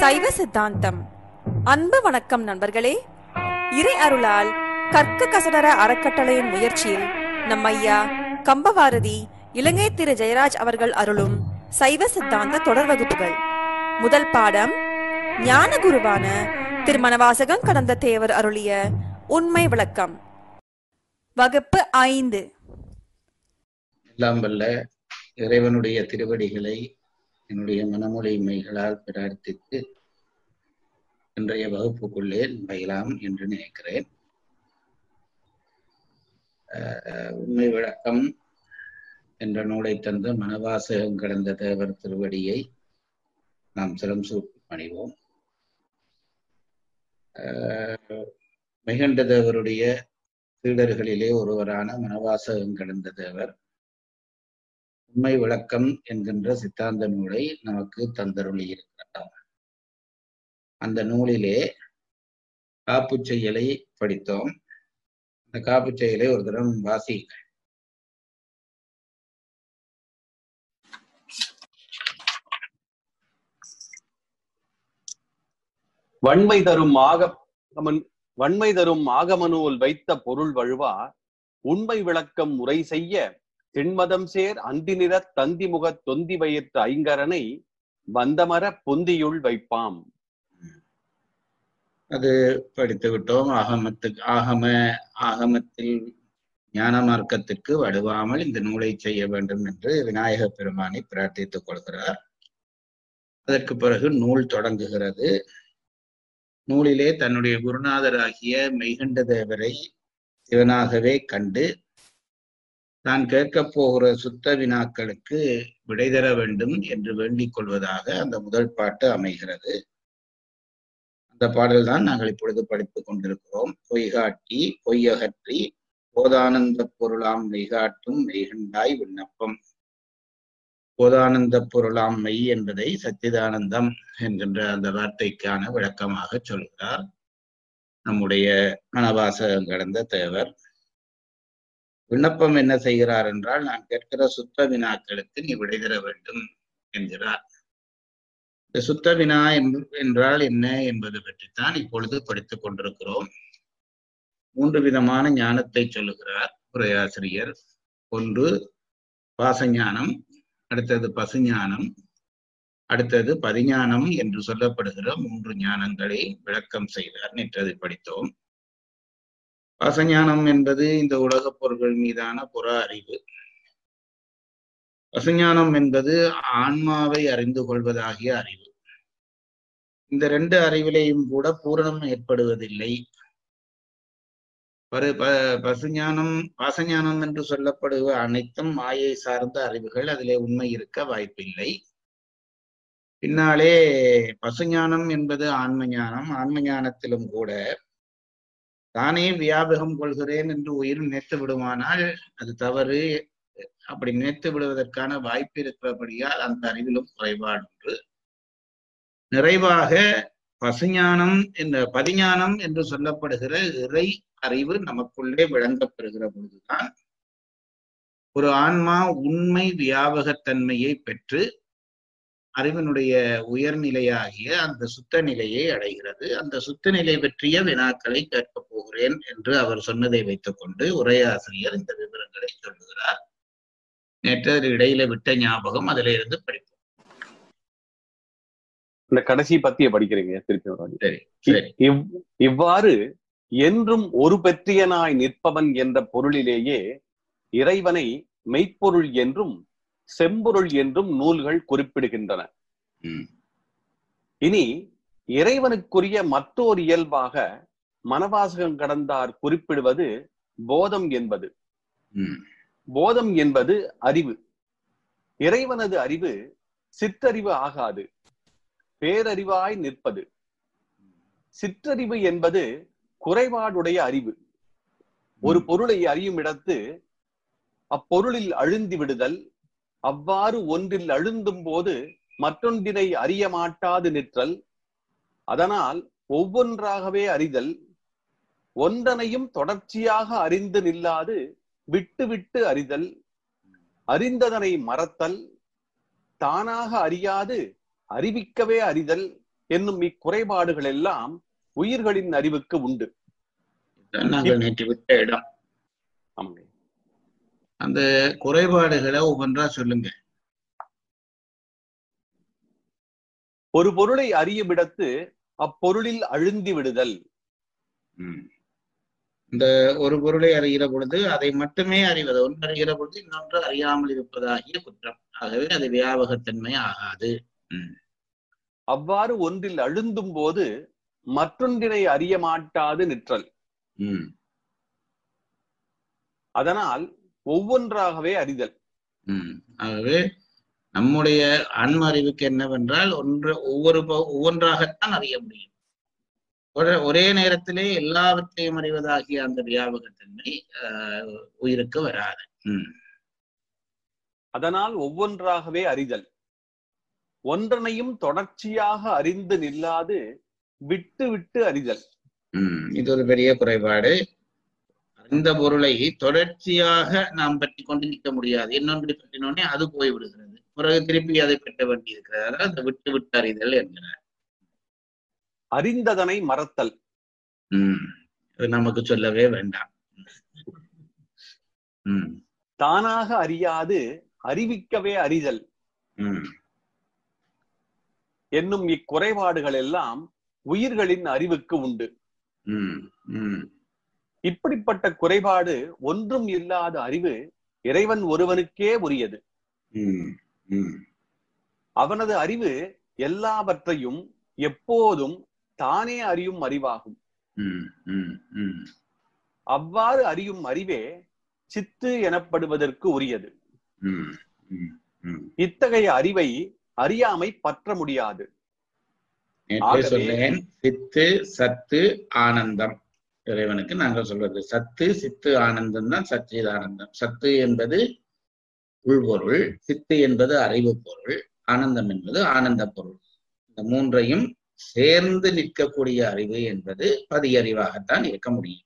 சைவ சித்தாந்தம் அன்பு வணக்கம் நண்பர்களே இறை அருளால் கற்க கசடர அறக்கட்டளையின் முயற்சியில் நம் ஐயா கம்பவாரதி இலங்கை திரு ஜெயராஜ் அவர்கள் அருளும் சைவ சித்தாந்த தொடர் வகுப்புகள் முதல் பாடம் ஞான குருவான திருமணவாசகம் கடந்த தேவர் அருளிய உண்மை விளக்கம் வகுப்பு ஐந்து எல்லாம் வல்ல இறைவனுடைய திருவடிகளை என்னுடைய மனமொழி மைகளால் பிரார்த்தித்து இன்றைய வகுப்புக்குள்ளே நுழையலாம் என்று நினைக்கிறேன் அஹ், உண்மை விளக்கம் என்ற நூலை தந்து மனவாசகம் கடந்த தேவர் திருவடியை நாம் சிரம் சூட்டி பணிவோம் அஹ், மிகண்ட தேவருடைய சீடர்களிலே ஒருவரான மனவாசகம் கடந்த தேவர் உண்மை விளக்கம் என்கின்ற சித்தாந்த நூலை நமக்கு தந்தருளி இருக்கிறார் அந்த நூலிலே காப்புச் செயலை படித்தோம் அந்த காப்புச் செயலை ஒரு தரம் வாசியுங்கள் வன்மை தரும் ஆகமன் வன்மை தரும் ஆகமநூல் வைத்த பொருள் வழுவா உண்மை விளக்கம் முறை செய்ய திண்மதம் சேர் அந்திநிறத் தந்தி முகத் தொந்தி வயிற்று ஐங்கரனை வந்தமர பொந்தியுள் வைப்பாம் அது படித்து விட்டோம் ஆகமத்துக்கு ஆகம ஆகமத்தில் ஞான மார்க்கத்திற்கு வடுவாமல் இந்த நூலை செய்ய வேண்டும் என்று விநாயக பெருமானை பிரார்த்தித்துக் கொள்கிறார் அதற்கு பிறகு நூல் தொடங்குகிறது நூலிலே தன்னுடைய குருநாதராகிய மெய்கண்ட தேவரை சிவனாகவே கண்டு தான் கேட்கப் போகிற சுத்த வினாக்களுக்கு விடை தர வேண்டும் என்று வேண்டிக் கொள்வதாக அந்த முதல் பாட்டு அமைகிறது அந்த பாடல்தான் நாங்கள் இப்பொழுது படித்துக் கொண்டிருக்கிறோம் பொய்காட்டி பொய்யகற்றி போதானந்த பொருளாம் மெய்காட்டும் மெய்கண்டாய் விண்ணப்பம் போதானந்த பொருளாம் மெய் என்பதை சச்சிதானந்தம் என்கின்ற அந்த வார்த்தைக்கான விளக்கமாக சொல்கிறார் நம்முடைய மனவாசகம் கடந்த தேவர் விண்ணப்பம் என்ன செய்கிறார் என்றால் நான் கேட்கிற சுத்த வினாக்களுக்கு நீ விடை தர வேண்டும் என்கிறார் இந்த சுத்த வினா என்ப- என்றால் என்ன என்பது பற்றித்தான் இப்பொழுது படித்துக் கொண்டிருக்கிறோம் மூன்று விதமான ஞானத்தை சொல்லுகிறார் உரையாசிரியர் ஒன்று பாசஞானம் அடுத்தது பசுஞானம் அடுத்தது பதிஞானம் என்று சொல்லப்படுகிற மூன்று ஞானங்களை விளக்கம் செய்தார் நேற்றதை படித்தோம் பாசஞானம் என்பது இந்த உலகப் பொருள்கள் மீதான புற அறிவு பசுஞானம் என்பது ஆன்மாவை அறிந்து கொள்வதாகிய அறிவு இந்த ரெண்டு அறிவிலையும் கூட பூரணம் ஏற்படுவதில்லை பரு ப பசுஞானம் பாசஞானம் என்று சொல்லப்படுவ அனைத்தும் மாயை சார்ந்த அறிவுகள் அதிலே உண்மை இருக்க வாய்ப்பில்லை பின்னாலே பசுஞானம் என்பது ஆன்ம ஞானம் ஆன்ம ஞானத்திலும் கூட தானே வியாபகம் கொள்கிறேன் என்று உயிர் நினைத்து விடுமானால் அது தவறு அப்படி நினைத்து விடுவதற்கான வாய்ப்பு இருக்கிறபடியால் அந்த அறிவிலும் குறைபாடு உண்டு நிறைவாக பசுஞானம் என்ற பதிஞானம் என்று சொல்லப்படுகிற இறை அறிவு நமக்குள்ளே விளங்கப்பெறுகிற பொழுதுதான் ஒரு ஆன்மா உண்மை வியாபகத்தன்மையை பெற்று அறிவினுடைய உயர்நிலையாகிய அந்த சுத்த நிலையை அடைகிறது அந்த சுத்த நிலை பற்றிய வினாக்களை கேட்கப் போகிறேன் என்று அவர் சொன்னதை வைத்துக்கொண்டு உரையாசிரியர் இந்த விவரங்களை சொல்லுகிறார் நேற்று அது இடையில விட்ட ஞாபகம் அதில இருந்து படிப்போம் இந்த கடைசி பத்திய படிக்கிறீங்க திருப்பி ஒரு வாட்டி. சரி சரி இவ்- இவ்வாறு என்றும் ஒரு பெற்றியனாய் நிற்பவன் என்ற பொருளிலேயே இறைவனை மெய்ப்பொருள் என்றும் செம்பொருள் என்றும் நூல்கள் குறிப்பிடுகின்றன ம், இனி இறைவனுக்குரிய மற்றொரு இயல்பாக மனவாசகம் கடந்தார் குறிப்பிடுவது போதம் என்பது ம், போதம் என்பது அறிவு இறைவனது அறிவு சிற்றறிவு ஆகாது பேரறிவாய் நிற்பது சிற்றறிவு என்பது குறைபாடுடைய அறிவு ஒரு பொருளை அறியும் இடத்து அப்பொருளில் அழுந்தி விடுதல் அவ்வாறு ஒன்றில் அழுந்தும் போது மற்றொன்றினை அறிய மாட்டாது நிற்றல் அதனால் ஒவ்வொன்றாகவே அறிதல் ஒன்றனையும் தொடர்ச்சியாக அறிந்து நில்லாது விட்டு விட்டு அறிதல் அறிந்ததனை மறத்தல் தானாக அறியாது அறிவிக்கவே அறிதல் என்னும் இக்குறைபாடுகள் எல்லாம் உயிர்களின் அறிவுக்கு உண்டு இதுதான் நாங்கள் நேற்று விட்ட இடம் ஆமாங்க அந்த குறைபாடுகளை ஒவ்வொன்றா சொல்லுங்க ஒரு பொருளை அறியுமிடத்து அப்பொருளில் அழுந்தி விடுதல் ம். இந்த ஒரு பொருளை அறிகிற பொழுது அதை மட்டுமே அறிவது ஒன்று அறிகிற பொழுது இன்னொன்று அறியாமல் இருப்பதாகிய குற்றம் ஆகவே அது வியாபகத்தன்மை ஆகாது ம். அவ்வாறு ஒன்றில் அழுந்தும் போது மற்றொன்றினை அறிய மாட்டாது நிற்றல் ம். அதனால் ஒவ்வொன்றாகவே அறிதல் ம். ஆகவே நம்முடைய ஆன்ம அறிவுக்கு என்னவென்றால் ஒன்று ஒவ்வொரு ப- ஒவ்வொன்றாகத்தான் அறிய முடியும் ஒரே- ஒரே நேரத்திலே எல்லாவற்றையும் அறிவதாகிய அந்த வியாபகத்தன்மை ஆஹ், உயிருக்கு வராது ம். அதனால் ஒவ்வொன்றாகவே அறிதல் ஒன்றனையும் தொடர்ச்சியாக அறிந்து நில்லாது விட்டு விட்டு அறிதல் ம். இது ஒரு பெரிய குறைபாடு இந்த பொருளை தொடர்ச்சியாக நாம் பற்றி கொண்டு நிற்க முடியாது இன்னொன்று பற்றினோடனே அது போய் விடுகிறது பிறகு திருப்பி அதை பெற்ற வேண்டி இருக்கிறது அதாவது அந்த விட்டு விட்டு அறிதல் என்கிறார் அறிந்ததனை மறத்தல் ம். இது நமக்கு சொல்லவே வேண்டாம் ம். தானாக அறியாது அறிவிக்கவே அறிதல் ம். என்னும் இக்குறைபாடுகள் எல்லாம் உயிர்களின் அறிவுக்கு உண்டு ம். ம். இப்படிப்பட்ட குறைபாடு ஒன்றும் இல்லாத அறிவு இறைவன் ஒருவனுக்கே உரியது ம். ம். அவனது அறிவு எல்லாவற்றையும் எப்போதும் தானே அறியும் அறிவாகும் ம். ம். ம். அவ்வாறு அறியும் அறிவே சித்து எனப்படுவதற்கு உரியது ம். ம். ம். இத்தகைய அறிவை அறியாமை பற்ற முடியாது நேற்றே ஆகவே- சொன்னேன் சித்து சத்து ஆனந்தம் இறைவனுக்கு நாங்கள் சொல்வது சத்து சித்து ஆனந்தம் தான் சச்சிதானந்தம் சத்து என்பது உள்பொருள் சித்து என்பது அறிவு பொருள் ஆனந்தம் என்பது ஆனந்த பொருள் இந்த மூன்றையும் சேர்ந்து நிற்கக்கூடிய அறிவு என்பது பதியறிவாகத்தான் இருக்க முடியும்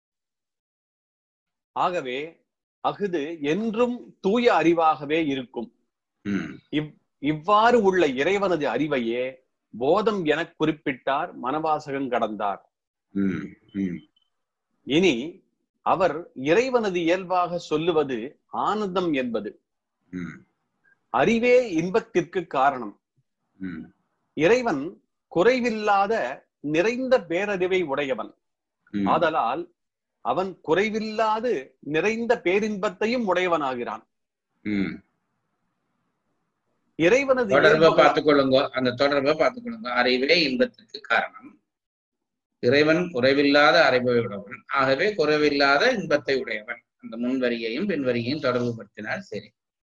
ஆகவே அஃது என்றும் தூய அறிவாகவே இருக்கும் ம், இவ்வாறு உள்ள இறைவனது அறிவையே போதம் எனக் குறிப்பிட்டார் மனவாசகன் கடந்தார் ம், ம், இனி அவர் இறைவனது இயல்பாக சொல்லுவது ஆனந்தம் என்பது ம், அறிவே இன்பத்திற்கு காரணம் ம், இறைவன் குறைவில்லாத நிறைந்த பேரறிவை உடையவன் ம். ஆதலால் அவன் குறைவில்லாது நிறைந்த பேரின்பத்தையும் உடையவனாகிறான் ம். இறைவனது தொடர்பை இயல்புகள்- பார்த்துக் கொள்ளுங்க அந்த தொடர்பை பார்த்துக் கொள்ளுங்க அறிவே இன்பத்திற்கு காரணம் இறைவன் குறைவில்லாத அறிவை உடையவன் ஆகவே குறைவில்லாத இன்பத்தை உடையவன் அந்த முன்வரியையும் பின்வரியையும் தொடர்பு படுத்தினால் சரி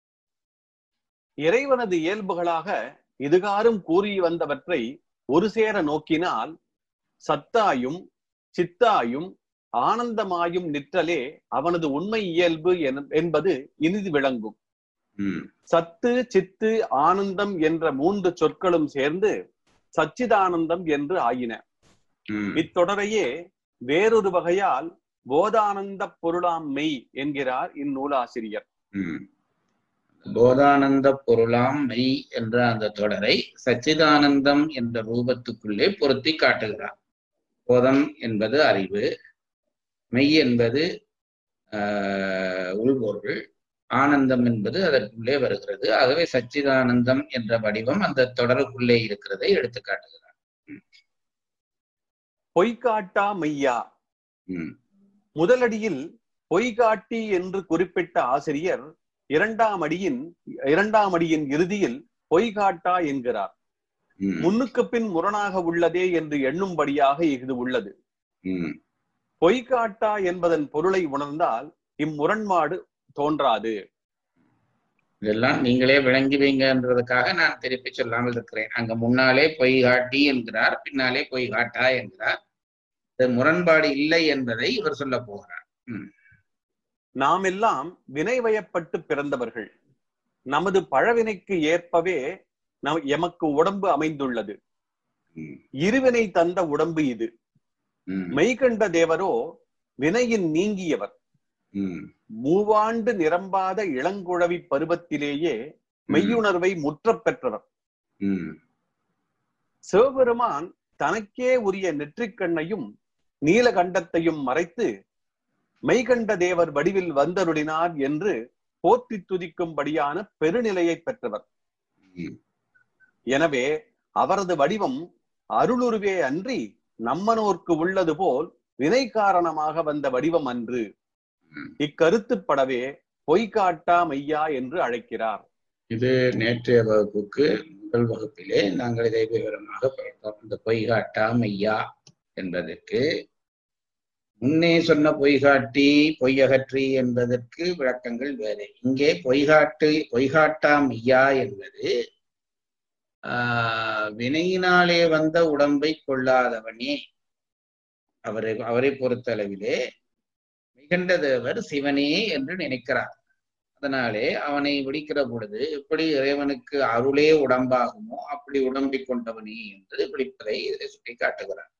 இறைவனது இயல்புகளாக இதுகாரும் கூறி வந்தவற்றை ஒரு சேர நோக்கினால் சத்தாயும் சித்தாயும் ஆனந்தமாயும் நிற்றலே அவனது உண்மை இயல்பு என- என்பது இனிது விளங்கும் ம், சத்து சித்து ஆனந்தம் என்ற மூன்று சொற்களும் சேர்ந்து சச்சிதானந்தம் என்று ஆயின ம், இத்தொடரையே வேறொரு வகையால் போதானந்த பொருளாம் மெய் என்கிறார் இந்நூலாசிரியர் ம். போதானந்த பொருளாம் மெய் என்ற அந்த தொடரை சச்சிதானந்தம் என்ற ரூபத்துக்குள்ளே பொருத்தி காட்டுகிறார் போதம் என்பது அறிவு மெய் என்பது ஆஹ், உள்பொருள் ஆனந்தம் என்பது அதற்குள்ளே வருகிறது ஆகவே சச்சிதானந்தம் என்ற வடிவம் அந்த தொடருக்குள்ளே இருக்கிறதை எடுத்து காட்டுகிறார் பொய்காட்டா மெய்யா ம், முதலடியில் பொய்காட்டி என்று குறிப்பிட்ட ஆசிரியர் இரண்டாம் அடியின் இரண்டாம் அடியின் இறுதியில் பொய்காட்டா என்கிறார் ம், முன்னுக்கு பின் முரணாக உள்ளதே என்று எண்ணும்படியாக இது உள்ளது ம். பொய்காட்டா என்பதன் பொருளை உணர்ந்தால் இம்முரண்பாடு தோன்றாது இதெல்லாம் நீங்களே விளங்கி வைங்கன்றதுக்காக நான் திருப்பி சொல்லாமல் இருக்கிறேன் அங்க முன்னாலே பொய் காட்டி என்கிறார் பின்னாலே பொய் காட்டா என்கிறார் இது முரண்பாடு இல்லை என்பதை இவர் சொல்ல போகிறார் நாம் எல்லாம் வினைவயப்பட்டு பிறந்தவர்கள் நமது பழவினைக்கு ஏற்பவே நம் எமக்கு உடம்பு அமைந்துள்ளது ம், இருவினை தந்த உடம்பு இது ம், மெய்கண்ட தேவரோ வினையின் நீங்கியவர் ம், மூவாண்டு நிரம்பாத இளங்குழவி பருவத்திலேயே மெய்யுணர்வை முற்றப் பெற்றவர் ம், சிவபெருமான் தனக்கே உரிய நெற்றிக்கண்ணையும் நீலகண்டத்தையும் மறைத்து மெய்கண்ட தேவர் வடிவில் வந்தருளினார் என்று போற்றி துதிக்கும்படியான பெருநிலையை பெற்றவர் ம். எனவே அவரது வடிவம் அருளுருவே அன்றி நம்மனோர்க்கு உள்ளது போல் வினை காரணமாக வந்த வடிவம் அன்று ம். இக்கருத்துப்படவே பொய்காட்டா மையா என்று அழைக்கிறார் இது நேற்றைய வகுப்புக்கு முதல் வகுப்பிலே நாங்கள் இதை விவரமாக பார்த்தோம் இந்த பொய்காட்டா மையா என்பதற்கு முன்னே சொன்ன பொய்காட்டி பொய்யகற்றி என்பதற்கு விளக்கங்கள் வேறு இங்கே பொய்காட்டு பொய்காட்டா மெய்யா என்பது ஆஹ் வினையினாலே வந்த உடம்பை கொள்ளாதவனே அவரை அவரை பொறுத்தளவிலே மிகண்ட தேவர் சிவனே என்று நினைக்கிறார் அதனாலே அவனை விடிக்கிற பொழுது எப்படி இறைவனுக்கு அருளே உடம்பாகுமோ அப்படி உடம்பை கொண்டவனே என்று விழிப்பதை இதில் சுட்டி காட்டுகிறார்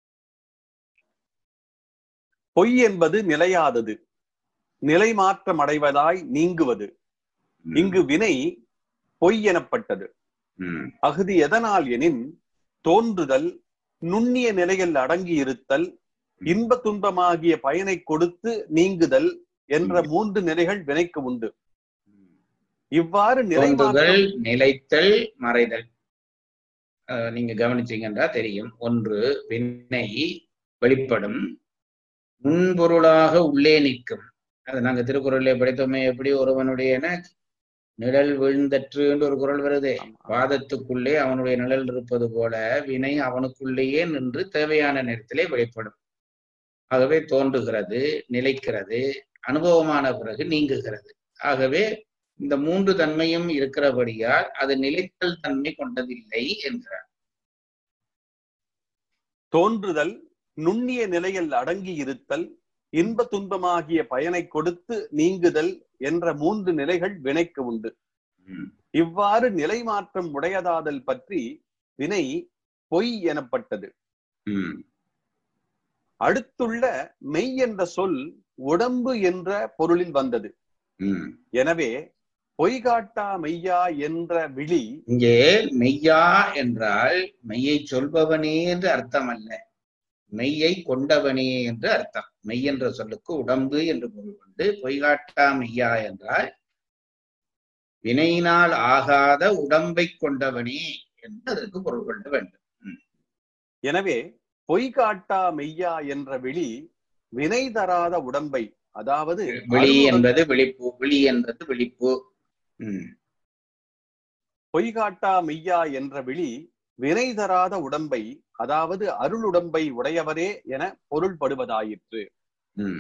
பொய் என்பது நிலையாதது நிலை மாற்றம் அடைவதாய் நீங்குவது இங்கு வினை பொய் எனப்பட்டது ம், அஃது எதனால் எனின் தோன்றுதல் நுண்ணிய நிலையில் அடங்கி இருத்தல் இன்ப துன்பமாகிய பயனை கொடுத்து நீங்குதல் என்ற மூன்று நிலைகள் வினைக்கு உண்டு இவ்வாறு நிலை தோன்றுதல் மாற்றம் நிலைத்தல் மறைதல் அஹ் நீங்க கவனிச்சீங்கன்னா தெரியும் ஒன்று வினை வெளிப்படும் முன்பொருளாக உள்ளே நிற்கும் அது நாங்க திருக்குறளிலே படித்தோமே எப்படி ஒருவனுடைய என்ன, நிழல் விழுந்தற்றுன்னு ஒரு குறள் வருது வாதத்துக்குள்ளே அவனுடைய நிழல் இருப்பது போல வினை அவனுக்குள்ளேயே நின்று தேவையான நேரத்திலே வெளிப்படும் ஆகவே தோன்றுகிறது நிலைக்கிறது அனுபவமான பிறகு நீங்குகிறது ஆகவே இந்த மூன்று தன்மையும் இருக்கிறபடியால் அது நிலைத்தல் தன்மை கொண்டதில்லை என்கிறார் தோன்றுதல் நுண்ணிய நிலையில் அடங்கி இருத்தல் இன்ப துன்பமாகிய பயனை கொடுத்து நீங்குதல் என்ற மூன்று நிலைகள் வினைக்கு உண்டு ம், இவ்வாறு நிலை மாற்றம் உடையதாதல் பற்றி வினை பொய் எனப்பட்டது ம், அடுத்துள்ள மெய் என்ற சொல் உடம்பு என்ற பொருளில் வந்தது ம். எனவே பொய்காட்டா மெய்யா என்ற விழி இங்கே மெய்யா என்றால் மெய்யை சொல்பவனே என்று அர்த்தம் அல்ல மெய்யை கொண்டவனே என்று அர்த்தம் மெய் என்ற சொல்லுக்கு உடம்பு என்று பொருள் கொண்டு பொய்காட்டா மெய்யா என்றால் வினையினால் ஆகாத உடம்பை கொண்டவனே என்று அதற்கு பொருள் கொள்ள வேண்டும் எனவே பொய்காட்டா மெய்யா என்ற விழி வினை தராத உடம்பை அதாவது விழி அருளுடன் என்பது விழிப்பு விழி என்பது விழிப்பு ம் பொய்காட்டா மெய்யா என்ற விழி வினை தராத உடம்பை அதாவது அருளுடம்பை உடையவரே என பொருள்படுவதாயிற்று ம்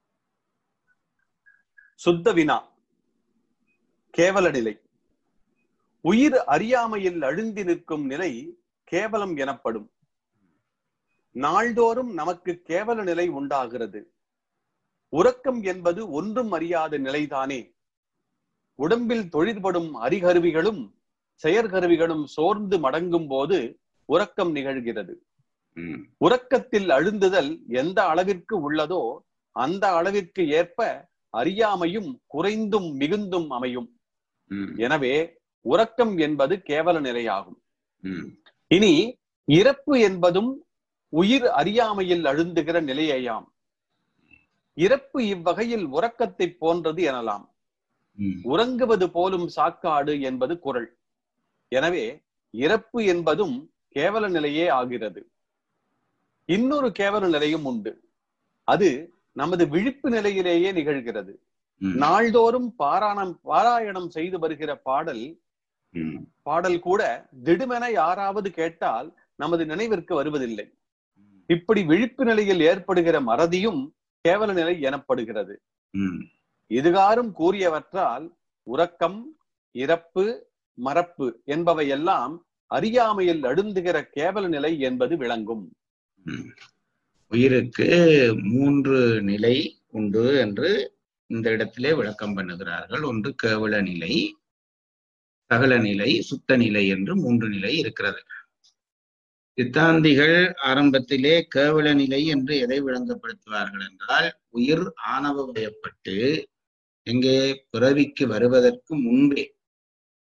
சுத்த வினா கேவல நிலை உயிர் அறியாமையில் அழுந்தி நிற்கும் நிலை கேவலம் எனப்படும் நாள்தோறும் நமக்கு கேவல நிலை உண்டாகிறது உறக்கம் என்பது ஒன்றும் அறியாத நிலைதானே உடம்பில் தொழிற்படும் அறிகருவிகளும் செயற்கருவிகளும் சோர்ந்து மடங்கும் போது உறக்கம் நிகழ்கிறது ம் உறக்கத்தில் அழுந்துதல் எந்த அளவிற்கு உள்ளதோ அந்த அளவிற்கு ஏற்ப அறியாமையும் குறைந்தும் மிகுந்தும் அமையும் ம் எனவே உறக்கம் என்பது கேவல நிலையாகும் ம் இனி இறப்பு என்பதும் உயிர் அறியாமையில் அழுந்துகிற நிலையேயாம் இறப்பு இவ்வகையில் உறக்கத்தை போன்றது எனலாம் ம் உறங்குவது போலும் சாக்காடு என்பது குறள் எனவே இறப்பு என்பதும் கேவல நிலையே ஆகிறது இன்னொரு கேவல நிலையும் உண்டு அது நமது விழிப்பு நிலையிலேயே நிகழ்கிறது ம் நாள்தோறும் பாராயணம் பாராயணம் செய்து வருகிற பாடல் ம் பாடல் கூட திடுமென யாராவது கேட்டால் நமது நினைவிற்கு வருவதில்லை இப்படி விழிப்பு நிலையில் ஏற்படுகிற மறதியும் கேவல நிலை எனப்படுகிறது ம் இதுகாரும் கூறியவற்றால் உறக்கம் இறப்பு மறப்பு என்பவையெல்லாம் அறியாமையில் அழுந்துகிற கேவல நிலை என்பது விளங்கும் ம். உயிருக்கு மூன்று நிலை உண்டு என்று இந்த இடத்திலே விளக்கம் பண்ணுகிறார்கள் ஒன்று கேவல நிலை சகல நிலை சுத்த நிலை என்று மூன்று நிலை இருக்கிறது சித்தாந்திகள் ஆரம்பத்திலே கேவல நிலை என்று எதை விளங்கப்படுத்துவார்கள் என்றால் உயிர் ஆணவ வயப்பட்டு எங்கே பிறவிக்கு வருவதற்கு முன்பே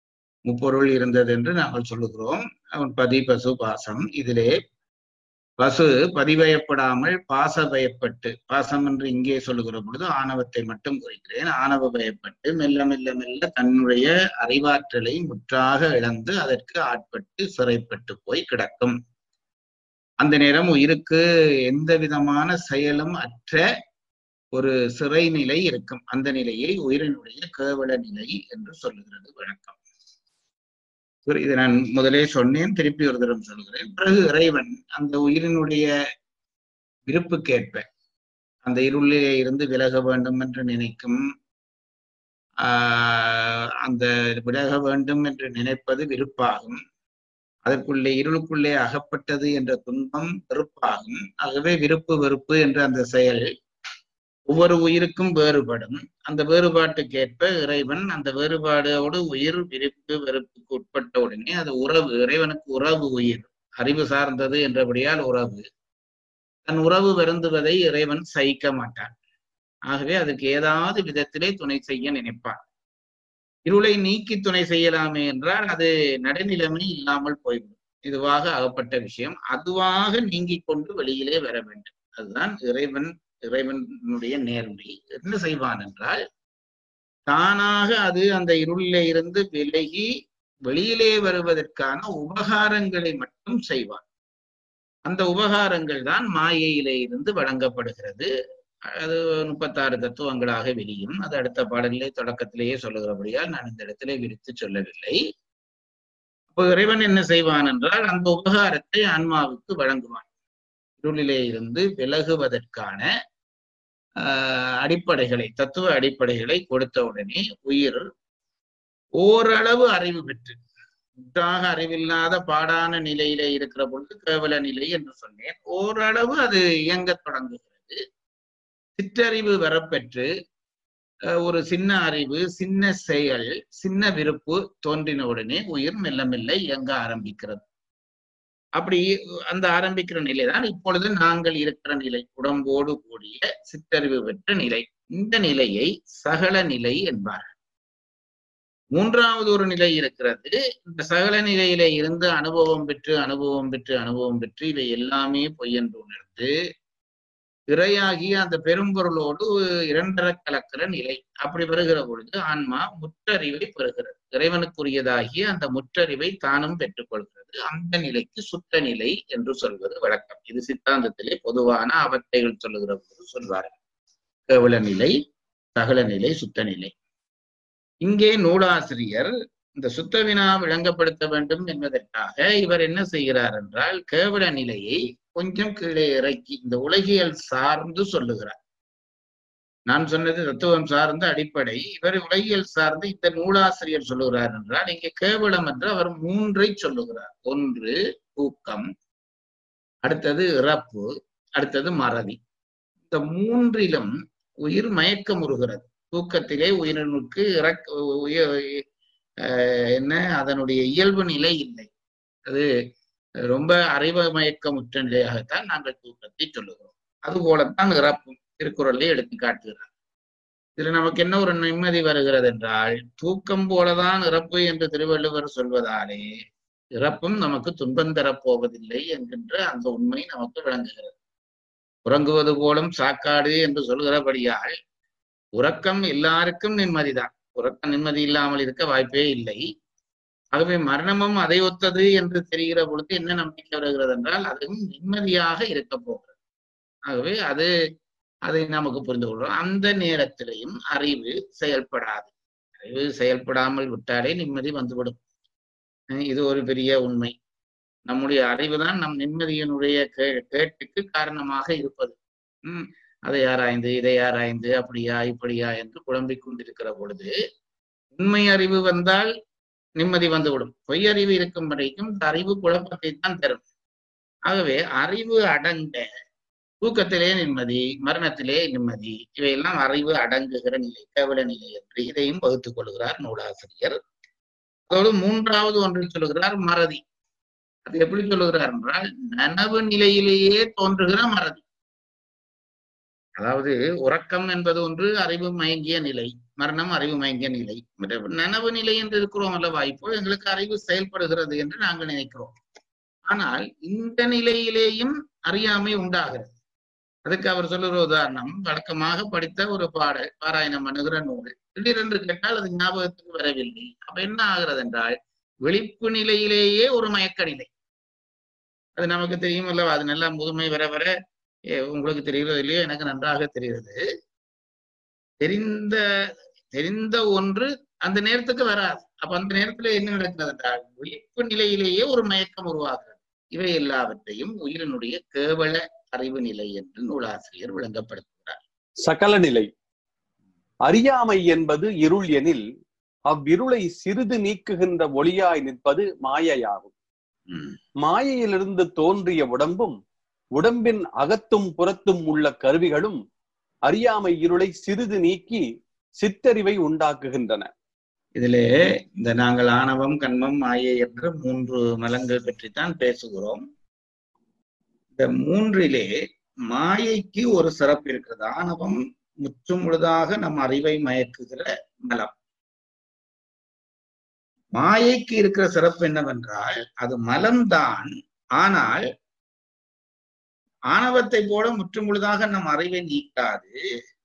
முப்பொருள் இருந்தது என்று நாங்கள் சொல்லுகிறோம் அவன் பதி பசு பாசம் இதிலே பசு பதிவயப்படாமல் பாச பயப்பட்டு பாசம் என்று இங்கே சொல்லுகிற பொழுது ஆணவத்தை மட்டும் குறிக்கிறேன் ஆணவ பயப்பட்டு மெல்ல மெல்ல மெல்ல தன்னுடைய அறிவாற்றலை முற்றாக இழந்து அதற்கு ஆட்பட்டு சிறைப்பட்டு போய் கிடக்கும் அந்த நேரம் உயிருக்கு எந்த விதமான செயலும் அற்ற ஒரு சிறை நிலை இருக்கும் அந்த நிலையை உயிரினுடைய கேவல நிலை என்று சொல்லுகிறது வழக்கம் சரி, இதை நான் முதலே சொன்னேன் திருப்பி ஒரு தரம் சொல்கிறேன் பிறகு இறைவன் அந்த உயிரினுடைய விருப்புக்கேற்ப அந்த இருளிலே இருந்து விலக வேண்டும் என்று நினைக்கும் ஆஹ் அந்த விலக வேண்டும் என்று நினைப்பது விருப்பாகும் அதற்குள்ளே இருளுக்குள்ளே அகப்பட்டது என்ற துன்பம் வெறுப்பாகும் ஆகவே விருப்பு வெறுப்பு என்ற அந்த செயல் ஒவ்வொரு உயிருக்கும் வேறுபடும் அந்த வேறுபாட்டுக்கேற்ப இறைவன் அந்த வேறுபாடோடு உயிர் விருப்பு வெறுப்புக்கு உட்பட்ட உடனே அது உறவு இறைவனுக்கு உறவு உயிர் அறிவு சார்ந்தது என்றபடியால் உறவு தன் உறவு வருந்துவதை இறைவன் சகிக்க மாட்டான் ஆகவே அதுக்கு ஏதாவது விதத்திலே துணை செய்ய நினைப்பான் இருளை நீக்கி துணை செய்யலாமே என்றால் அது நடுநிலைமை இல்லாமல் போய்விடும் இதுவாக அகப்பட்ட விஷயம் அதுவாக நீங்கிக் கொண்டு வெளியிலே வர வேண்டும் அதுதான் இறைவன் இறைவனுடைய நேர்மை என்ன செய்வான் என்றால் தானாக அது அந்த இருளிலே இருந்து விலகி வெளியிலே வருவதற்கான உபகாரங்களை மட்டும் செய்வான் அந்த உபகாரங்கள் தான் மாயையிலே இருந்து வழங்கப்படுகிறது அது முப்பத்தாறு தத்துவங்களாக விரியும் அது அடுத்த பாடலிலே தொடக்கத்திலேயே சொல்லுகிறபடியால் நான் இந்த இடத்திலே விரித்து சொல்லவில்லை அப்போ இறைவன் என்ன செய்வான் என்றால் அந்த உபகாரத்தை ஆன்மாவுக்கு வழங்குவான் இருளிலே இருந்து விலகுவதற்கான ஆஹ் அடிப்படைகளை தத்துவ அடிப்படைகளை கொடுத்த உடனே உயிர் ஓரளவு அறிவு பெற்று முற்றாக அறிவில்லாத பாடான நிலையிலே இருக்கிற பொழுது கேவல நிலை என்று சொன்னேன் ஓரளவு அது இயங்கத் தொடங்குகிறது சிற்றறிவு வரப்பெற்று அஹ், ஒரு சின்ன அறிவு சின்ன செயல் சின்ன விருப்பு தோன்றின உடனே உயிர் மெல்ல மெல்ல இயங்க ஆரம்பிக்கிறது அப்படி அந்த ஆரம்பிக்கிற நிலைதான் இப்பொழுது நாங்கள் இருக்கிற நிலை உடம்போடு கூடிய சிற்றறிவு பெற்ற நிலை இந்த நிலையை சகல நிலை என்பார்கள் மூன்றாவது ஒரு நிலை இருக்கிறது இந்த சகல நிலையில இருந்து அனுபவம் பெற்று அனுபவம் பெற்று அனுபவம் பெற்று இவை எல்லாமே பொய் என்று உணர்ந்து இறையாகிய அந்த பெரும்பொருளோடு இரண்டர கலக்கிற நிலை அப்படி வருகிற பொழுது ஆன்மா முற்றறிவை பெறுகிறது இறைவனுக்குரியதாகிய அந்த முற்றறிவை தானும் பெற்றுக்கொள்கிறது அந்த நிலைக்கு சுத்த நிலை என்று சொல்வது வழக்கம் இது சித்தாந்தத்திலே பொதுவான அவத்தைகள் சொல்லுகிற போது சொல்வார்கள் கேவல நிலை சகல நிலை சுத்த நிலை இங்கே நூலாசிரியர் இந்த சுத்த வினா விளங்கப்படுத்த வேண்டும் என்பதற்காக இவர் என்ன செய்கிறார் என்றால் கேவல நிலையை கொஞ்சம் கீழே இறக்கி இந்த உலகியல் சார்ந்து சொல்லுகிறார் நான் சொன்னது தத்துவம் சார்ந்த அடிப்படை இவர் உலகியல் சார்ந்து இந்த நூலாசிரியர் சொல்லுகிறார் என்றால் இங்கே கேவலம் என்று அவர் மூன்றை சொல்லுகிறார் ஒன்று தூக்கம் அடுத்தது இறப்பு அடுத்தது மறதி இந்த மூன்றிலும் உயிர் மயக்கமுறுகிறது தூக்கத்திலே உயிரினுக்கு இறக்க உய- அஹ் என்ன அதனுடைய இயல்பு நிலை இல்லை அது ரொம்ப அறிவு மயக்கமுற்ற நிலையாகத்தான் நாங்கள் தூக்கத்தை சொல்லுகிறோம் அதுபோலத்தான் இறப்பும் திருக்குறளை எடுத்து காட்டுகிறார் இதுல நமக்கு என்ன ஒரு நிம்மதி வருகிறது என்றால் தூக்கம் போலதான் இறப்பு என்று திருவள்ளுவர் சொல்வதாலே இறப்பும் நமக்கு துன்பம் தரப்போவதில்லை என்கின்ற அந்த உண்மை நமக்கு விளங்குகிறது உறங்குவது போலும் சாக்காடு என்று சொல்கிறபடியால் உறக்கம் எல்லாருக்கும் நிம்மதிதான் உறக்கம் நிம்மதி இல்லாமல் இருக்க வாய்ப்பே இல்லை ஆகவே மரணமும் அதை ஒத்தது என்று தெரிகிற பொழுது என்ன நம்பிக்கை வருகிறது என்றால் அதுவும் நிம்மதியாக இருக்க போகிறது ஆகவே அது அதை நமக்கு புரிந்து கொள்றோம் அந்த நேரத்திலையும் அறிவு செயல்படாது அறிவு செயல்படாமல் விட்டாலே நிம்மதி வந்துவிடும் அஹ் இது ஒரு பெரிய உண்மை நம்முடைய அறிவுதான் நம் நிம்மதியினுடைய கே கேட்டுக்கு காரணமாக இருப்பது உம் அதை ஆராய்ந்து இதை ஆராய்ந்து அப்படியா இப்படியா என்று குழம்பிக் கொண்டிருக்கிற பொழுது உண்மை அறிவு வந்தால் நிம்மதி வந்துவிடும் பொய் அறிவு இருக்கும் வரைக்கும் இந்த அறிவு குழப்பத்தை தான் தரும் ஆகவே அறிவு அடங்க தூக்கத்திலே நிம்மதி மரணத்திலே நிம்மதி இவையெல்லாம் அறிவு அடங்குகிற நிலை கேவல நிலை என்று இதையும் வகுத்துக் கொள்கிறார் நூலாசிரியர் அதோடு மூன்றாவது ஒன்று சொல்லுகிறார் மறதி அது எப்படி சொல்லுகிறார் என்றால் நனவு நிலையிலேயே தோன்றுகிற மறதி அதாவது உறக்கம் என்பது ஒன்று அறிவு மயங்கிய நிலை மரணம் அறிவு மயங்கிய நிலை மற்ற நனவு நிலை என்று இருக்கிறோம் அல்லவா இப்போ எங்களுக்கு அறிவு செயல்படுகிறது என்று நாங்கள் நினைக்கிறோம் ஆனால் இந்த நிலையிலேயும் அறியாமை உண்டாகிறது அதுக்கு அவர் சொல்லுற உதாரணம் வழக்கமாக படித்த ஒரு பாடல் பாராயணம் பண்ணுகிற நூல் திடீரென்று கேட்டால் அது ஞாபகத்துக்கு வரவில்லை அப்ப என்ன ஆகிறது என்றால் விழிப்பு நிலையிலேயே ஒரு மயக்க நிலை அது நமக்கு தெரியும் அல்லவா அது நல்லா முதுமை வர வர ஏ, உங்களுக்கு தெரிகிறது இல்லையோ எனக்கு நன்றாக தெரிகிறது தெரிந்த தெரிந்த ஒன்று அந்த நேரத்துக்கு வராது அப்ப அந்த நேரத்துல என்ன நடக்கிறது என்றால் விழிப்பு நிலையிலேயே ஒரு மயக்கம் உருவாகிறது இவை எல்லாவற்றையும் உயிரினுடைய கேவல அறிவு நிலை என்று நூலாசிரியர் விளங்கப்படுத்துகிறார் சகல நிலை அறியாமை என்பது இருள் எனில் அவ்விருளை சிறிது நீக்குகின்ற ஒளியாய் நிற்பது மாயையாகும் உம் மாயையிலிருந்து தோன்றிய உடம்பும் உடம்பின் அகத்தும் புறத்தும் உள்ள கருவிகளும் அறியாமை இருளை சிறிது நீக்கி சித்தறிவை உண்டாக்குகின்றன இதிலே இந்த நாங்கள் ஆணவம் கண்மம் மாயை என்ற மூன்று மலங்கள் பற்றித்தான் பேசுகிறோம் இந்த மூன்றிலே மாயைக்கு ஒரு சிறப்பு இருக்கிறது ஆணவம் முற்றும் முழுதாக நம் அறிவை மயக்குகிற மலம் மாயைக்கு இருக்கிற சிறப்பு என்னவென்றால் அது மலம்தான் ஆனால் ஆணவத்தை போல முற்றும் முழுதாக நம் அறிவை நீக்காது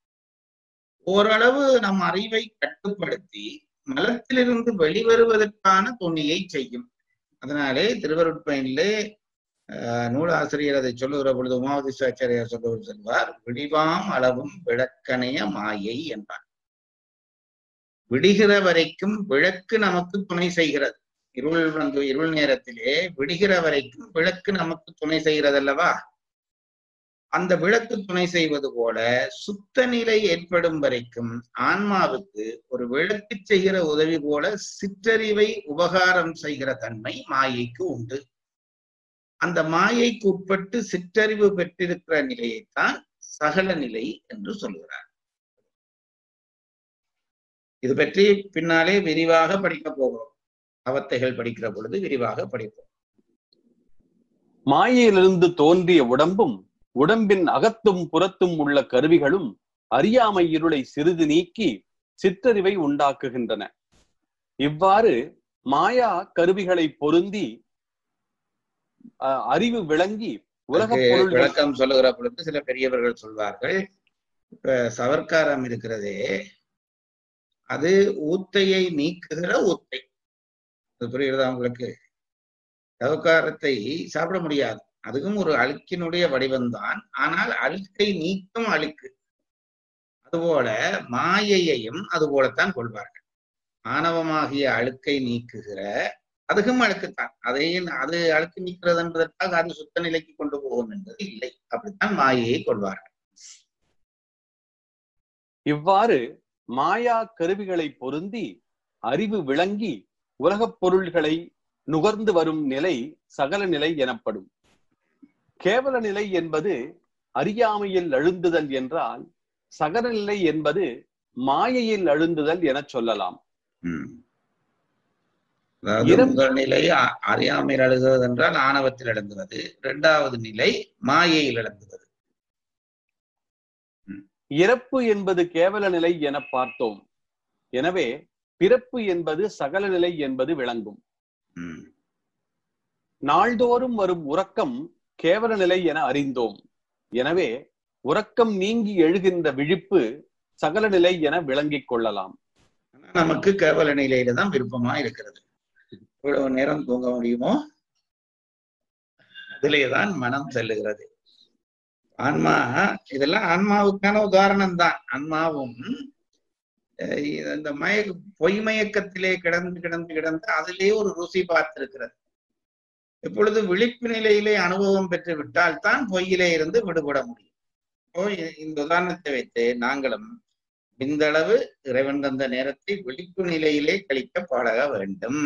ஓரளவு நம் அறிவை கட்டுப்படுத்தி மலத்திலிருந்து வெளிவருவதற்கான துணியை செய்யும் அதனாலே திருவருட்பயனிலே ஆஹ், நூலாசிரியர் அதை சொல்லுகிற பொழுது உமாவதி சாச்சாரியார் சொல்லுவது சொல்வார் விடிவாம் அளவும் விளக்கணைய மாயை என்பார் விடுகிற வரைக்கும் விளக்கு நமக்கு துணை செய்கிறது இருள் வந்து இருள் நேரத்திலே விடுகிற வரைக்கும் விளக்கு நமக்கு துணை செய்கிறது அல்லவா அந்த விளக்கு துணை செய்வது போல சுத்த நிலை ஏற்படும் வரைக்கும் ஆன்மாவுக்கு ஒரு விளக்கு செய்கிற உதவி போல சிற்றறிவை உபகாரம் செய்கிற தன்மை மாயைக்கு உண்டு அந்த மாயைக்கு உட்பட்டு சிற்றறிவு பெற்றிருக்கிற நிலையைத்தான் சகல நிலை என்று சொல்கிறார் இது பற்றி பின்னாலே விரிவாக படிக்க போகிறோம் அவத்தைகள் படிக்கிற பொழுது விரிவாக படிப்போம் மாயையிலிருந்து தோன்றிய உடம்பும் உடம்பின் அகத்தும் புறத்தும் உள்ள கருவிகளும் அறியாமை இருளை சிறிது நீக்கி சிற்றறிவை உண்டாக்குகின்றன இவ்வாறு மாயா கருவிகளை பொருந்தி அஹ், அறிவு விளங்கி உலக அதுக்கு பொருள் விளக்கம் சொல்லுகிற பொழுது சில பெரியவர்கள் சொல்வார்கள் இப்ப சவர்க்காரம் இருக்கிறதே அது ஊத்தையை நீக்குகிற ஊத்தை அது புரியுறதா உங்களுக்கு சவக்காரத்தை சாப்பிட முடியாது அதுவும் ஒரு அழுக்கினுடைய வடிவம்தான் ஆனால் அழுக்கை நீக்கும் அழுக்கு அதுபோல மாயையையும் அதுபோலத்தான் கொள்வார்கள் ஆணவமாகிய அழுக்கை நீக்குகிற அதுவும் அழுக்குத்தான் அதை அது அழுக்கு நீக்கிறது என்பதற்காக அது சுத்த நிலைக்கு கொண்டு போகும் என்பது இல்லை அப்படித்தான் மாயையை கொள்வார்கள் இவ்வாறு மாயா கருவிகளை பொருந்தி அறிவு விளங்கி உலகப் பொருள்களை நுகர்ந்து வரும் நிலை சகல நிலை எனப்படும் கேவல நிலை என்பது அறியாமையில் அழுந்துதல் என்றால் சகல நிலை என்பது மாயையில் அழுந்துதல் எனச் சொல்லலாம் ம். அதாவது இரம்- முதல் நிலை அ- அறியாமையில் எழுதுவது என்றால் ஆணவத்தில் எழுந்துவது இரண்டாவது நிலை மாயையில் எழுந்துவது இறப்பு என்பது கேவல நிலை என பார்த்தோம் எனவே பிறப்பு என்பது சகல நிலை என்பது விளங்கும் ம். நாள்தோறும் வரும் உறக்கம் கேவல நிலை என அறிந்தோம் எனவே உறக்கம் நீங்கி எழுகின்ற விழிப்பு சகல நிலை என விளங்கிக் கொள்ளலாம் ஆனா நமக்கு கேவல நிலையில தான் விருப்பமா இருக்கிறது இவ்வளவு நேரம் தூங்க முடியுமோ அதிலேதான் மனம் செல்லுகிறது ஆன்மா இதெல்லாம் ஆன்மாவுக்கான உதாரணம் தான் ஆன்மாவும் அஹ், இந்த மய பொய் மயக்கத்திலே கிடந்து கிடந்து கிடந்து அதிலே ஒரு ருசி பார்த்திருக்கிறது இப்பொழுது விழிப்பு நிலையிலே அனுபவம் பெற்று விட்டால் தான் பொய்யிலே இருந்து விடுபட முடியும் இப்போ இ- இந்த உதாரணத்தை வைத்து நாங்களும் இந்தளவு இறைவன் தந்த நேரத்தை விழிப்பு நிலையிலே கழிக்க பழக வேண்டும்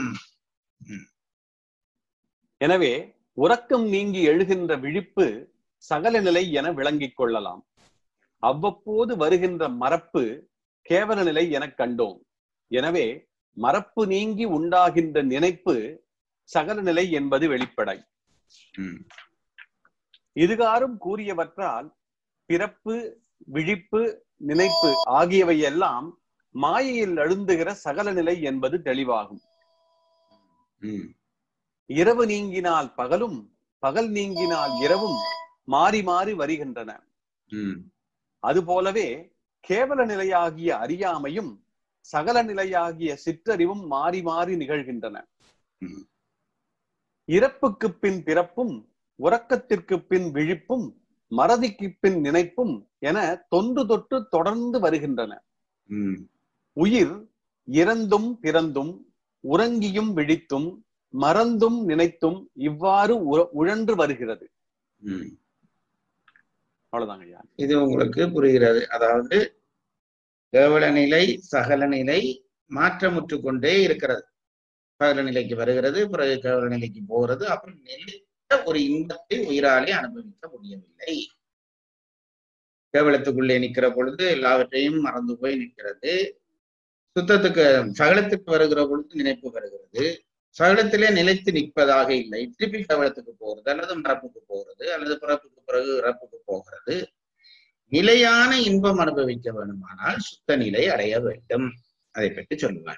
எனவே உறக்கம் நீங்கி எழுகின்ற விழிப்பு சகல நிலை என விளங்கிக் கொள்ளலாம் அவ்வப்போது வருகின்ற மறப்பு கேவல நிலை எனக் கண்டோம் எனவே மறப்பு நீங்கி உண்டாகின்ற நினைப்பு சகல நிலை என்பது வெளிப்படை ம். இதுகாரும் கூறியவற்றால் பிறப்பு விழிப்பு நினைப்பு ஆகியவை எல்லாம் மாயையில் அழுந்துகிற சகல நிலை என்பது தெளிவாகும் ம் இரவு நீங்கினால் பகலும் பகல் நீங்கினால் இரவும் மாறி மாறி வருகின்றன ம் அதுபோலவே கேவல நிலையாகிய அறியாமையும் சகல நிலையாகிய சிற்றறிவும் மாறி மாறி நிகழ்கின்றன ம். இறப்புக்கு பின் பிறப்பும் உறக்கத்திற்கு பின் விழிப்பும் மறதிக்கு பின் நினைப்பும் என தொன்று தொட்டு தொடர்ந்து வருகின்றன ம் உயிர் இறந்தும் பிறந்தும் உறங்கியும் விழித்தும் மறந்தும் நினைத்தும் இவ்வாறு உ- உழன்று வருகிறது ம் அவ்வளவுதாங்க ஐயா இது உங்களுக்கு புரிகிறது அதாவது கேவல நிலை சகல நிலை மாற்றமுற்று கொண்டே இருக்கிறது சகல நிலைக்கு வருகிறது பிறகு கேவல நிலைக்கு போகிறது அப்புறம் நிலைத்த ஒரு இன்பத்தை உயிராலே அனுபவிக்க முடியவில்லை கேவலத்துக்குள்ளே நிற்கிற பொழுது எல்லாவற்றையும் மறந்து போய் நிற்கிறது சுத்தத்துக்கு சகலத்துக்கு வருகிற பொழுது நினைப்பு வருகிறது சகலத்திலே நிலைத்து நிற்பதாக இல்லை திருப்பி கேவலத்துக்கு போகிறது அல்லது மரப்புக்கு போகிறது அல்லது பிறப்புக்கு பிறகு இறப்புக்கு போகிறது நிலையான இன்பம் அனுபவிக்க வேண்டுமானால் சுத்த நிலை அடைய வேண்டும் அதை பற்றி சொல்லுவார்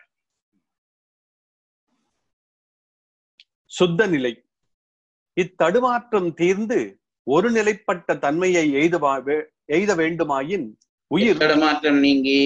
சுத்த நிலை இத்தடுமாற்றம் தீர்ந்து ஒரு நிலைப்பட்ட தன்மையை எய்த எய்த வேண்டுமாயின் உயிர் தடுமாற்றம் நீங்கி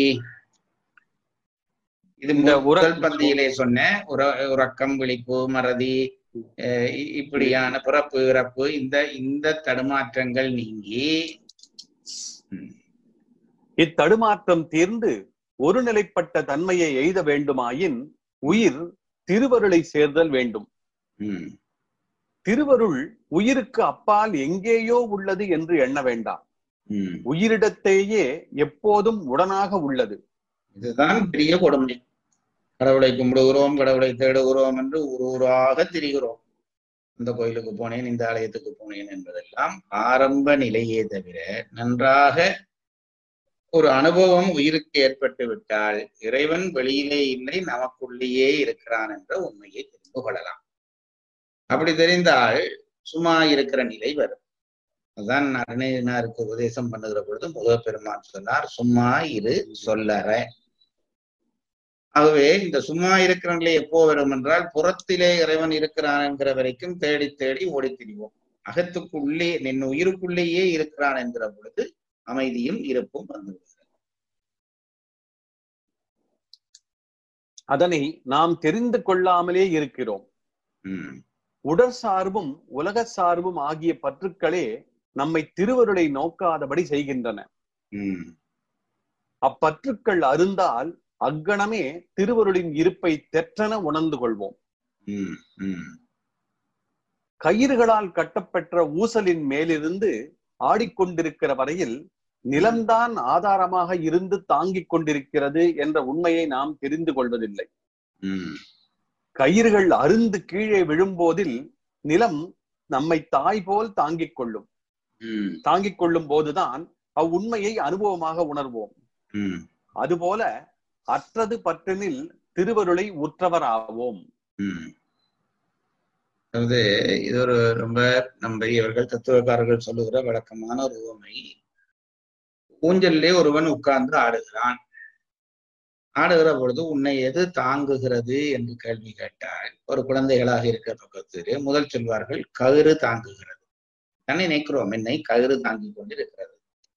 இது இந்த உற- முதல் பந்தியிலே சொன்ன உற உறக்கம் விழிப்பு மறதி அஹ் இ- இப்படியான பிறப்பு இறப்பு இந்த இந்த தடுமாற்றங்கள் நீங்கி ம், இத்தடுமாற்றம் தீர்ந்து ஒரு நிலைப்பட்ட தன்மையை எய்த வேண்டுமாயின் உயிர் திருவருளை சேர்தல் வேண்டும் ம், திருவருள் உயிருக்கு அப்பால் எங்கேயோ உள்ளது என்று எண்ண வேண்டாம் ம். உயிரிடத்தேயே எப்போதும் உடனாக உள்ளது இதுதான் பெரிய கொடுமை கடவுளை கும்பிடுகிறோம் கடவுளை தேடுகிறோம் என்று ஊர் ஊராக திரிகிறோம் இந்த கோயிலுக்கு போனேன் இந்த ஆலயத்துக்கு போனேன் என்பதெல்லாம் ஆரம்ப நிலையே தவிர நன்றாக ஒரு அனுபவம் உயிருக்கு ஏற்பட்டு விட்டால் இறைவன் வெளியிலே இல்லை நமக்குள்ளேயே இருக்கிறான் என்ற உண்மையை தெரிந்து கொள்ளலாம் அப்படி தெரிந்தால் சும்மா இருக்கிற நிலை வரும் அதுதான் அருணையினாருக்கு உபதேசம் பண்ணுகிற பொழுது முகப்பெருமான் சொன்னார் சும்மா இரு சொல்லற ஆகவே இந்த சும்மா இருக்கிற நிலை எப்போ வரும் என்றால் புறத்திலே இறைவன் இருக்கிறான் என்கிற வரைக்கும் தேடி தேடி ஓடித் திரிவோம் அகத்துக்குள்ளே நின் உயிருக்குள்ளேயே இருக்கிறான் என்கிற பொழுது அமைதியும் இருப்பும் வந்து விடுகிறது. அதனை நாம் தெரிந்து கொள்ளாமலே இருக்கிறோம் ம், உடற் சார்பும் உலக சார்பும் ஆகிய பற்றுக்களே நம்மை திருவருளை நோக்காதபடி செய்கின்றன ம், அப்பற்றுக்கள் அருந்தால் அக்கணமே திருவருளின் இருப்பை தெற்றென உணர்ந்து கொள்வோம் ம், ம், கயிறுகளால் கட்டப்பெற்ற ஊசலின் மேலிருந்து ஆடிக்கொண்டிருக்கிற வரையில் நிலம்தான் ஆதாரமாக இருந்து தாங்கிக் கொண்டிருக்கிறது என்ற உண்மையை நாம் தெரிந்து கொள்வதில்லை ம், கயிறுகள் அருந்து கீழே விழும்போதில் நிலம் நம்மை தாய் போல் தாங்கிக் கொள்ளும் ம், தாங்கிக் கொள்ளும் போதுதான் அவ்வுண்மையை அனுபவமாக உணர்வோம் ம், அதுபோல அற்றது பற்றனில் திருவருளை உற்றவராவோம் ம். அதாவது இது ஒரு ரொம்ப நம்ம இவர்கள் தத்துவக்காரர்கள் சொல்லுகிற வழக்கமான ஒரு உவமை ஊஞ்சலிலே ஒருவன் உட்கார்ந்து ஆடுகிறான் ஆடுகிற பொழுது உன்னை எது தாங்குகிறது என்று கேள்வி கேட்டால் ஒரு குழந்தைகளாக இருக்கிற பக்கத்திலே முதல் சொல்வார்கள் கயிறு தாங்குகிறது நான் நினைக்கிறோம் என்னை கயிறு தாங்கி கொண்டிருக்கிறது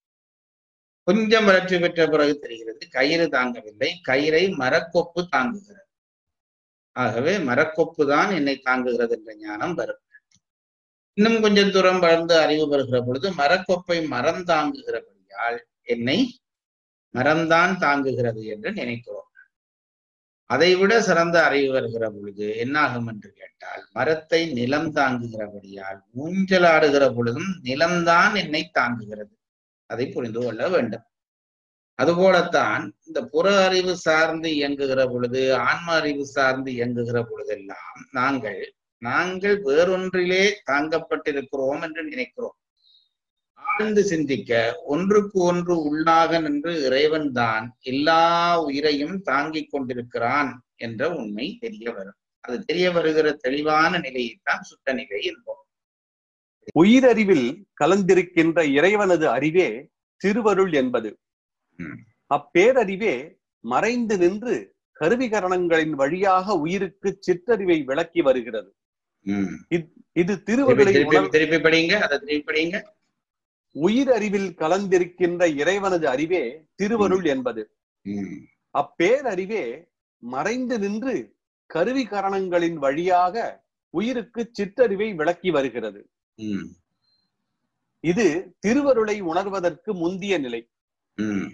கொஞ்சம் வளர்ச்சி பெற்ற பிறகு தெரிகிறது கயிறு தாங்கவில்லை கயிறை மரக்கொப்பு தாங்குகிறது ஆகவே மரக்கொப்பு தான் என்னை தாங்குகிறது என்ற ஞானம் வரும் இன்னும் கொஞ்சம் தூரம் வளர்ந்து அறிவு பெறுகிற பொழுது மரக்கொப்பை மரம் தாங்குகிறபடியால் என்னை மரம்தான் தாங்குகிறது என்று நினைக்கிறோம் அதைவிட சிறந்த அறிவு வருகிற பொழுது என்னாகும் என்று கேட்டால் மரத்தை நிலம் தாங்குகிறபடியால் ஊஞ்சலாடுகிற பொழுதும் நிலம்தான் என்னை தாங்குகிறது அதை புரிந்து கொள்ள வேண்டும் அதுபோலத்தான் இந்த புற அறிவு சார்ந்து இயங்குகிற பொழுது ஆன்ம அறிவு சார்ந்து இயங்குகிற பொழுதெல்லாம் நாங்கள் நாங்கள் வேறொன்றிலே தாங்கப்பட்டிருக்கிறோம் என்று நினைக்கிறோம் ஆழ்ந்து சிந்திக்க ஒன்றுக்கு ஒன்று உள்ளாக நின்று இறைவன் தான் எல்லா உயிரையும் தாங்கிக் கொண்டிருக்கிறான் என்ற உண்மை தெரிய வரும் அது தெரிய வருகிற தெளிவான நிலையைத்தான் சுத்த நிலை என்போம் உயிரறிவில் கலந்திருக்கின்ற இறைவனது அறிவே திருவருள் என்பது ம். அப்பேரறிவே மறைந்து நின்று கருவிகரணங்களின் வழியாக உயிருக்கு சிற்றறிவை விளக்கி வருகிறது ம். இது திருப்பி திருவருளை திருப்பி உணர் திருப்பி படிங்க அதை திருப்பி படிங்க உயிர் அறிவில் கலந்திருக்கின்ற இறைவனது அறிவே திருவருள் என்பது ம். அப்பேரறிவே மறைந்து நின்று கருவிகரணங்களின் வழியாக உயிருக்கு சிற்றறிவை விளக்கி வருகிறது ம். இது திருவருளை உணர்வதற்கு முந்திய நிலை ம்.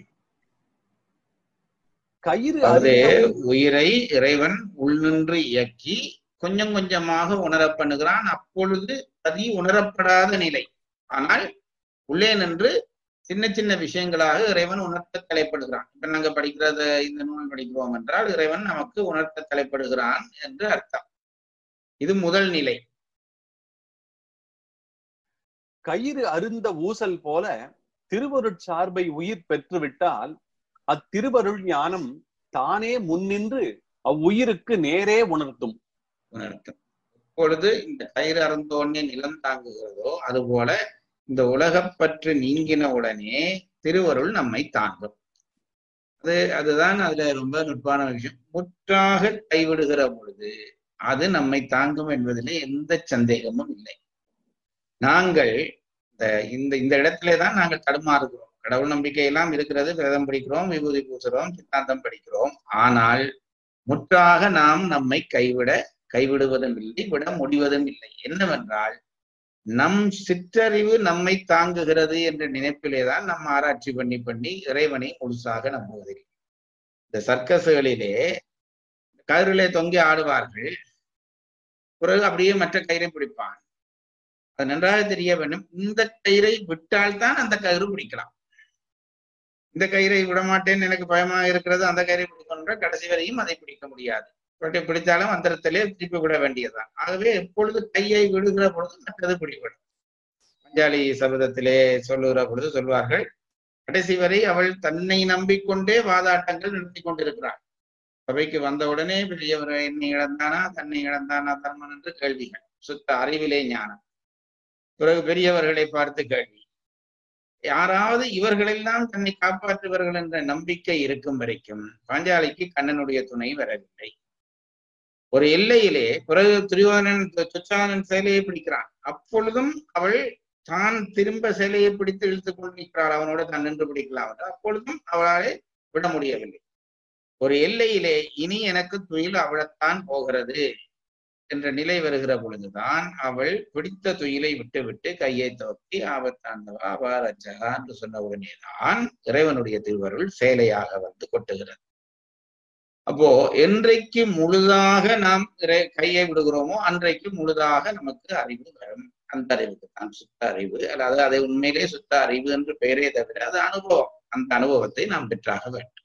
கயிறு அதாவது அறுத்த உயிரை இறைவன் உள்நின்று இயக்கி கொஞ்சம் கொஞ்சமாக உணரப் பண்ணுகிறான் அப்பொழுது அது உணரப்படாத நிலை ஆனால் உள்ளே நின்று சின்ன சின்ன விஷயங்களாக இறைவன் உணர்த்த தலைப்படுகிறான் இப்ப நாங்க படிக்கிறத இந்த நூல் படிக்கிறோம் என்றால் இறைவன் நமக்கு உணர்த்த தலைப்படுகிறான் என்று அர்த்தம் இது முதல் நிலை கயிறு அருந்த ஊசல் போல திருவருட் சார்பை உயிர் பெற்றுவிட்டால் அத்திருவருள் ஞானம் தானே முன்னின்று அவ்வுயிருக்கு நேரே உணர்த்தும் உணர்த்தும் இப்பொழுது இந்த கயிறு அறந்தோடனே நிலம் தாங்குகிறதோ அதுபோல இந்த உலகப்பற்று நீங்கின உடனே திருவருள் நம்மை தாங்கும் அது அதுதான் அதுல ரொம்ப நுட்பான விஷயம் முற்றாக கைவிடுகிற பொழுது அது நம்மை தாங்கும் என்பதிலே எந்த சந்தேகமும் இல்லை நாங்கள் இந்த இந்த இந்த இடத்திலே தான் நாங்கள் தடுமாறுகிறோம் கடவுள் நம்பிக்கை எல்லாம் இருக்கிறது விரதம் படிக்கிறோம் விபூதி பூசுறோம் சித்தாந்தம் படிக்கிறோம் ஆனால் முற்றாக நாம் நம்மை கைவிட கைவிடுவதும் இல்லை விட முடிவதும் இல்லை என்னவென்றால் நம் சிற்றறிவு நம்மை தாங்குகிறது என்ற நினைப்பிலே தான் நம்ம ஆராய்ச்சி பண்ணி பண்ணி இறைவனை முழுசாக நம்புவதில்லை இந்த சர்க்கஸுகளிலே கயிறிலே தொங்கி ஆடுவார்கள் பிறகு அப்படியே மற்ற கயிறை பிடிப்பான் அது நன்றாக தெரிய வேண்டும் இந்த கயிறை விட்டால்தான் அந்த கயிறு பிடிக்கலாம் இந்த கயிறை விட மாட்டேன்னு எனக்கு பயமா இருக்கிறது அந்த கயிறை பிடிக்கணுன்ற கடைசி வரையும் அதை பிடிக்க முடியாது இவற்றை பிடித்தாலும் அந்தரத்திலே திருப்பி விட வேண்டியதுதான் ஆகவே எப்பொழுது கையை விடுகிற பொழுது மற்றது பிடிபடும் பஞ்சாலி சபதத்திலே சொல்லுகிற பொழுது சொல்வார்கள் கடைசி வரை அவள் தன்னை நம்பிக்கொண்டே வாதாட்டங்கள் நடத்தி கொண்டிருக்கிறாள் சபைக்கு வந்தவுடனே பெரியவர் என்னை இழந்தானா தன்னை இழந்தானா தர்மன் என்று கேள்விகள் சுத்த அறிவிலே ஞானம் பிறகு பெரியவர்களை பார்த்து கேள்வி யாராவது இவர்களெல்லாம் தன்னை காப்பாற்றுவார்கள் என்ற நம்பிக்கை இருக்கும் வரைக்கும் பாஞ்சாலிக்கு கண்ணனுடைய துணை வரவில்லை ஒரு எல்லையிலே பிறகு துரியோதனன் துச்சாதனன் சேலையை பிடிக்கிறான் அப்பொழுதும் அவள் தான் திரும்ப சேலையை பிடித்து இழுத்துக் கொண்டு நிற்கிறாள் அவனோட தான் நின்று பிடிக்கலாம் என்று அப்பொழுதும் அவளாலே விட முடியவில்லை ஒரு எல்லையிலே இனி எனக்கு துயில் அவளத்தான் போகிறது என்ற நிலை வருகிற பொழுதுதான் அவள் பிடித்த துயிலை விட்டு விட்டு கையை துவக்கி ஆபத்தாண்டவா அபாரச்சகா என்று சொன்ன உடனேதான் இறைவனுடைய திருவருள் சேலையாக வந்து கொட்டுகிறது அப்போ என்றைக்கு முழுதாக நாம் இறை- கையை விடுகிறோமோ அன்றைக்கு முழுதாக நமக்கு அறிவு வரும் அந்த அறிவுக்கு தான் சுத்த அறிவு அல்லது அதை உண்மையிலே சுத்த அறிவு என்று பெயரே தவிர அது அனுபவம் அந்த அனுபவத்தை நாம் பெற்றாக வேண்டும்